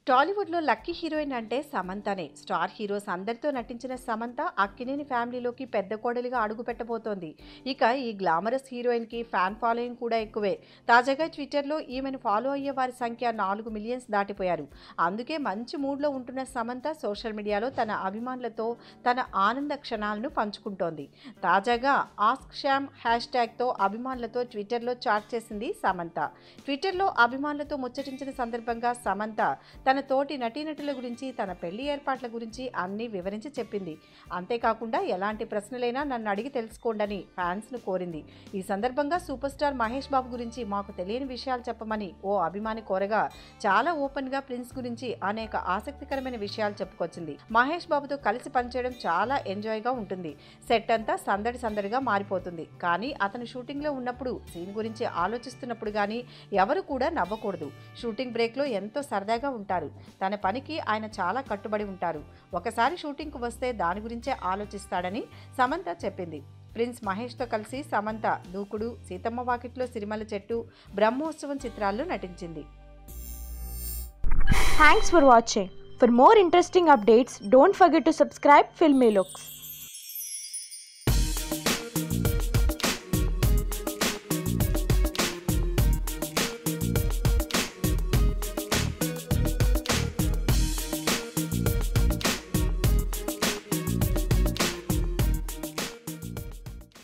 టాలీవుడ్లో lucky heroine అంటే సమంతనే star heroes అందరితో నటించిన సమంత అక్కినేని ఫ్యామిలీలోకి పెద్ద కోడలిగా అడుగు పెట్టబోతోంది ఇక ఈ గ్లామరస్ హీరోయిన్కి ఫ్యాన్ ఫాలోయింగ్ కూడా ఎక్కువే తాజాగా ట్విట్టర్లో ఈమెను ఫాలో అయ్యే వారి సంఖ్య నాలుగు మిలియన్స్ దాటిపోయారు అందుకే మంచి మూడ్లో ఉంటున్న సమంత సోషల్ మీడియాలో తన అభిమానులతో తన ఆనంద క్షణాలను పంచుకుంటోంది తాజాగా ఆస్క్ శ్యామ్ హ్యాష్ ట్యాగ్తో అభిమానులతో ట్విట్టర్లో చాట్ చేసింది సమంత ట్విట్టర్లో అభిమానులతో ముచ్చటించిన సందర్భంగా సమంత తన తోటి నటీనటుల గురించి తన పెళ్లి ఏర్పాట్ల గురించి అన్నీ వివరించి చెప్పింది అంతేకాకుండా ఎలాంటి ప్రశ్నలైనా నన్ను అడిగి తెలుసుకోండని ఫ్యాన్స్ను కోరింది ఈ సందర్భంగా సూపర్ స్టార్ మహేష్ బాబు గురించి మాకు తెలియని విషయాలు చెప్పమని ఓ అభిమాని కోరగా చాలా ఓపెన్గా ప్రిన్స్ గురించి అనేక ఆసక్తికరమైన విషయాలు చెప్పుకొచ్చింది మహేష్ బాబుతో కలిసి పనిచేయడం చాలా ఎంజాయ్గా ఉంటుంది సెట్ అంతా సందడి సందడిగా మారిపోతుంది కానీ అతను షూటింగ్లో ఉన్నప్పుడు సీన్ గురించి ఆలోచిస్తున్నప్పుడు కానీ ఎవరు కూడా నవ్వకూడదు షూటింగ్ బ్రేక్లో ఎంతో సరదాగా ఉంటారు తన పనికి ఆయన చాలా కట్టుబడి ఉంటారు ఒకసారి షూటింగ్కు వస్తే దాని గురించే ఆలోచిస్తాడని సమంత చెప్పింది ప్రిన్స్ మహేష్తో కలిసి సమంత దూకుడు సీతమ్మ వాకిట్లో సిరిమల చెట్టు బ్రహ్మోత్సవం చిత్రాల్లో నటించింది Thanks for watching. For more interesting updates, don't forget to subscribe Filmy Looks.